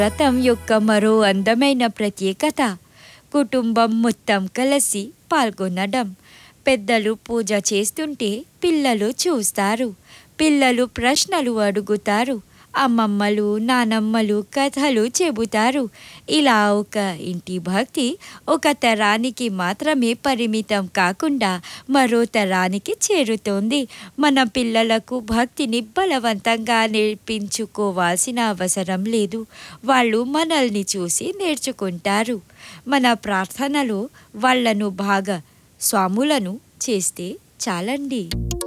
వ్రతం యొక్క మరో అందమైన ప్రత్యేకత కుటుంబం మొత్తం కలిసి పాల్గొనడం పెద్దలు పూజ చేస్తుంటే పిల్లలు చూస్తారు పిల్లలు ప్రశ్నలు అడుగుతారు అమ్మమ్మలు నానమ్మలు కథలు చెబుతారు ఇలా ఒక ఇంటి భక్తి ఒక తరానికి మాత్రమే పరిమితం కాకుండా మరో తరానికి చేరుతోంది మన పిల్లలకు భక్తిని బలవంతంగా నేర్పించుకోవాల్సిన అవసరం లేదు వాళ్ళు మనల్ని చూసి నేర్చుకుంటారు మన ప్రార్థనలో వాళ్ళను బాగా స్వాములను చేస్తే చాలండి